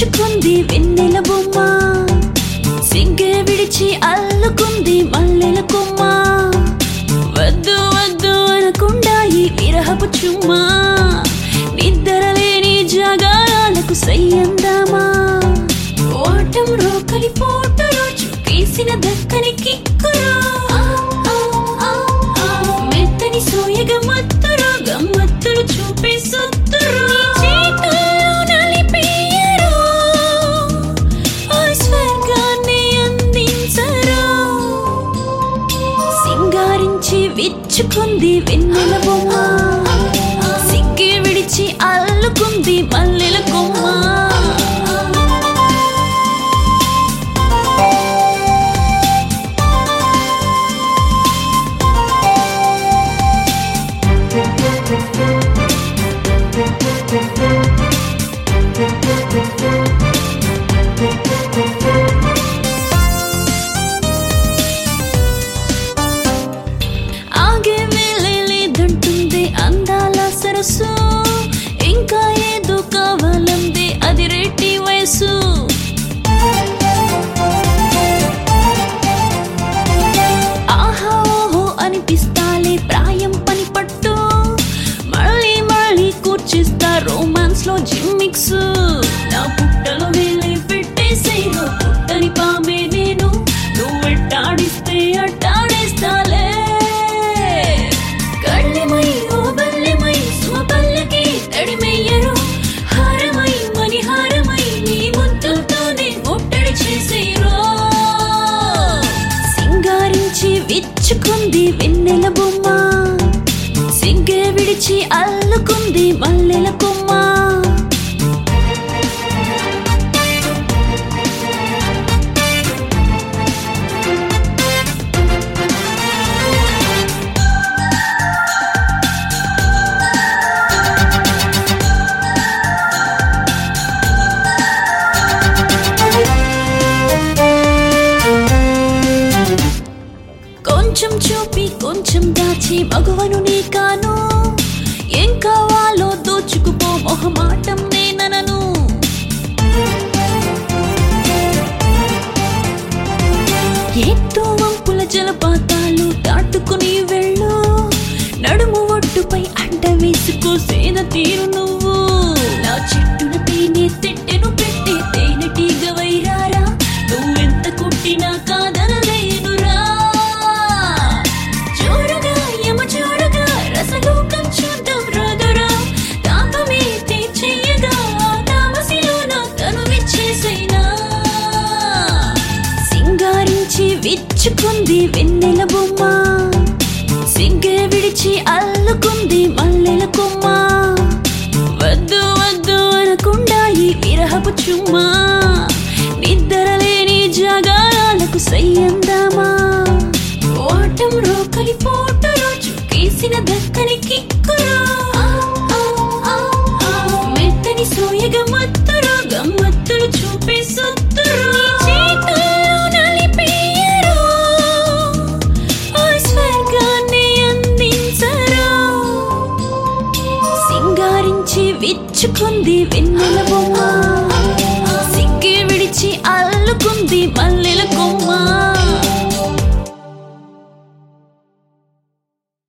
విచ్చుకుంది వెన్నెల బొమ్మ సిగ్గే విడిచి అల్లుకుంది మల్లెల కొమ్మ వద్దు వద్దు అనకుండా ఈ విరహపు చుమ్మా నిద్రలేని జగాలకు సయ్యందామా ఓటం రోకలి పోటు రోజు కేసిన దక్కని కిక్కురా మెత్తని సోయగ మత్తురు గమ్మత్తులు చూపే సొత్తురు చేతుల్లో నలిపేయరు ఆ స్వర్గాన్ని అందించరు సింగారించి విచ్చుకుంది వెన్నెల బొమ్మ సిగ్గి విడిచి అల్లుకుంది మల్లెల కొమ్మ ఆగే వేలే లేదంటుంది అందాల సరస్సు ఇంకా ఏదో కావాలంది అది రెట్టి వయసు ఆహా ఓహో అనిపిస్తాలే ప్రాయం పని పట్టు మళ్ళీ మళ్ళీ కూర్చిస్తా రోమాన్స్ లో జిమ్మిక్స్ నా పుట్టలో వేలే పెట్టేసేను పుట్టని పామే నేను నువ్వెట్టాడిస్తే అట్టాడేస్తాలే కళ్ళెమై ఓ బల్లెమై సుమపల్లకి తడిమెయ్యరు హారమై మణిహారమై నీ ముద్దులతోనే ముట్టడి చేసేరో సింగారించి విచ్చుకుంది వెన్నెల బొమ్మ సిగ్గే విడిచి అల్లుకుంది మల్లెల కొమ్మ కొంచెం చూపి కొంచెం దాచి మగవను నీ కాను ఏం కావాలో దోచుకుపో మొహమాటం నేననను ఎత్తు వంపుల జలపాతాలు దాటుకుని వెళ్ళు నడుము ఒడ్డుపై అడ్డ వేసుకో సేన తీరు నువ్వు నా చెట్టున తేనె తెట్టెను పెట్టి తేనెటీగ వైరారా నువ్వెంత కొట్టినా కాదనలేనురా జోరుగా యమ జోరుగా రసలోకం చూద్దాం రాదురా తాపమే తీర్చేయగా తామసిలో నా తను విచ్చేసైనా సింగారించి విచ్చుకుంది వెన్నెల బొమ్మ సిగ్గే విడిచి అల్లుకుంది మల్లెల కొమ్మ వద్దు వద్దు అనకుండా ఈ విరహపు చుమ్మా నిద్రలేని జగాలకు సయ్యందామా ఓటం రోకలి పోటు రోజు కేసిన దక్కని కిక్కురా మెత్తని సోయగ మత్తురు గమ్మత్తులు చూపే సొత్తురు చేతుల్లో నలిపేయరు ఆ స్వర్గాన్ని అందించరు సింగారించి విచ్చుకుంది వెన్నెల బొమ్మ సిగ్గి విడిచి అల్లుకుంది మల్లె